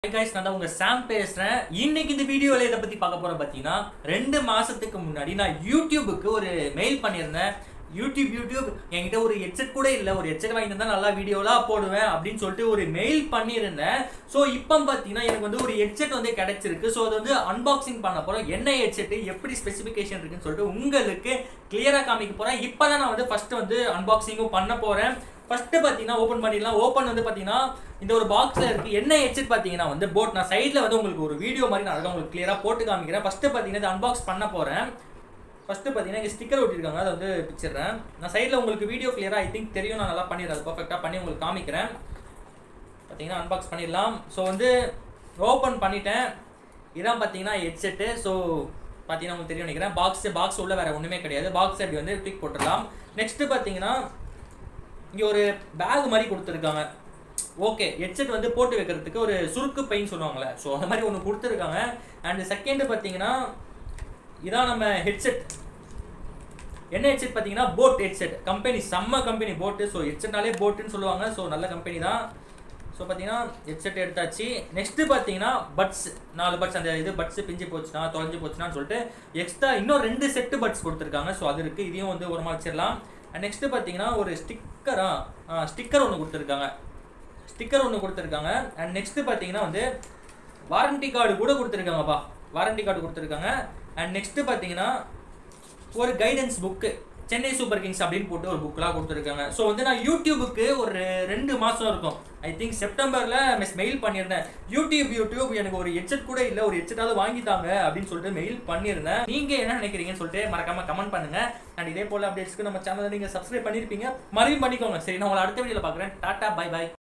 hi guys நான் தான் உங்க சாம் பேசுறேன் இன்னைக்கு இந்த வீடியோல இதை பத்தி பார்க்க போறோம் பாத்தீங்கன்னா ரெண்டு மாசத்துக்கு முன்னாடி நான் யூடியூபுக்கு ஒரு மெயில் பண்ணியிருந்தேன் யூடியூப் யூடியூப் என்கிட்ட ஒரு ஹெட்செட் கூட இல்லை ஒரு ஹெட்செட் வாங்கி தந்தா நல்லா வீடியோலாம் போடுவேன் அப்படின்னு சொல்லிட்டு ஒரு மெயில் பண்ணியிருந்தேன் ஸோ இப்போ பார்த்தீங்கன்னா எனக்கு வந்து ஒரு ஹெட்செட் வந்து கிடைச்சிருக்கு ஸோ அது வந்து அன்பாக்சிங் பண்ண போறோம் என்ன ஹெட்செட் எப்படி ஸ்பெசிஃபிகேஷன் இருக்குன்னு சொல்லிட்டு உங்களுக்கு கிளியரா காமிக்க போறேன் இப்போ தான் நான் வந்து ஃபர்ஸ்ட் வந்து அன்பாக்சிங்கும் பண்ண போறேன் ஃபர்ஸ்ட் பார்த்தீங்கன்னா ஓப்பன் பண்ணிடலாம் ஓப்பன் வந்து பார்த்தீங்கன்னா இந்த ஒரு பாக்ஸில் இருக்கு என்ன ஹெட்செட் பார்த்தீங்கன்னா வந்து போட் நான் சைடில் வந்து உங்களுக்கு ஒரு வீடியோ மாதிரி நான் அழகாக உங்களுக்கு கிளியராக போட்டு காமிக்கிறேன் ஃபர்ஸ்ட் பார்த்தீங்கன்னா இதை அன்பாக்ஸ் பண்ண போகிறேன் ஃபர்ஸ்ட் பார்த்தீங்கன்னா இங்கே ஸ்டிக்கர் ஒட்டிருக்காங்க அதை வந்து பிச்சிடுறேன் நான் சைடில் உங்களுக்கு வீடியோ கிளியராக ஐ திங்க் தெரியும் நான் நல்லா பண்ணிடுறேன் அது பர்ஃபெக்டாக பண்ணி உங்களுக்கு காமிக்கிறேன் பார்த்தீங்கன்னா அன்பாக்ஸ் பண்ணிடலாம் ஸோ வந்து ஓப்பன் பண்ணிட்டேன் இதான் பார்த்தீங்கன்னா ஹெட்செட்டு ஸோ பார்த்தீங்கன்னா உங்களுக்கு தெரியும் நினைக்கிறேன் பாக்ஸ் பாக்ஸ் உள்ள வேற ஒன்றுமே கிடையாது பாக்ஸ் அப்படி வந்து டிக் போட்டுடலாம் நெக்ஸ்ட் பார்த்தீங்கன்னா இங்கே ஒரு பேக் மாதிரி கொடுத்துருக்காங்க ஓகே ஹெட்செட் வந்து போட்டு வைக்கிறதுக்கு ஒரு சுருக்கு பைன்னு சொல்லுவாங்கள்ல ஸோ அந்த மாதிரி ஒன்று கொடுத்துருக்காங்க அண்ட் செகண்ட் பார்த்தீங்கன்னா இதான் நம்ம ஹெட்செட் என்ன ஹெட்செட் பார்த்தீங்கன்னா போட் ஹெட்செட் கம்பெனி செம்ம கம்பெனி போட்டு ஸோ ஹெட்செட்னாலே போட்டுன்னு சொல்லுவாங்க ஸோ நல்ல கம்பெனி தான் ஸோ பார்த்தீங்கன்னா ஹெட்செட் எடுத்தாச்சு நெக்ஸ்ட்டு பார்த்தீங்கன்னா பட்ஸ் நாலு பட்ஸ் அந்த இது பட்ஸ் பிஞ்சு போச்சுன்னா தொலைஞ்சு போச்சுனான்னு சொல்லிட்டு எக்ஸ்ட்ரா இன்னும் ரெண்டு செட்டு பட்ஸ் கொடுத்துருக்காங்க ஸோ அது இருக்குது இதையும் வந்து ஒரு வச்சிடலாம் அண்ட் நெக்ஸ்ட்டு பார்த்தீங்கன்னா ஒரு ஸ்டிக்கரா ஸ்டிக்கர் ஒன்று கொடுத்துருக்காங்க ஸ்டிக்கர் ஒன்று கொடுத்துருக்காங்க அண்ட் நெக்ஸ்ட்டு பார்த்தீங்கன்னா வந்து வாரண்டி கார்டு கூட கொடுத்துருக்காங்கப்பா வாரண்டி கார்டு கொடுத்துருக்காங்க அண்ட் நெக்ஸ்ட்டு பார்த்தீங்கன்னா ஒரு guidance book Chennai Super Kings அப்படின்னு போட்டு ஒரு புக்கெலாம் கொடுத்துருக்காங்க ஸோ வந்து நான் யூடியூபுக்கு ஒரு ரெண்டு மாதம் இருக்கும் ஐ திங்க் செப்டம்பரில் மிஸ் மெயில் பண்ணியிருந்தேன் யூடியூப் யூடியூப் எனக்கு ஒரு ஹெட்செட் கூட இல்லை ஒரு ஹெட்செட்டாவது வாங்கித்தாங்க அப்படின்னு சொல்லிட்டு மெயில் பண்ணியிருந்தேன் நீங்கள் என்ன நினைக்கிறீங்கன்னு சொல்லிட்டு மறக்காம கமெண்ட் பண்ணுங்க அண்ட் இதே போல் அப்டேட்ஸ்க்கு நம்ம சேனலை நீங்கள் சப்ஸ்கிரைப் பண்ணியிருப்பீங்க மறுபடியும் பண்ணிக்கோங்க சரி நான் உங்களை அடுத்த வீடியோவில் பார்க்குறேன் டாட்டா பை பை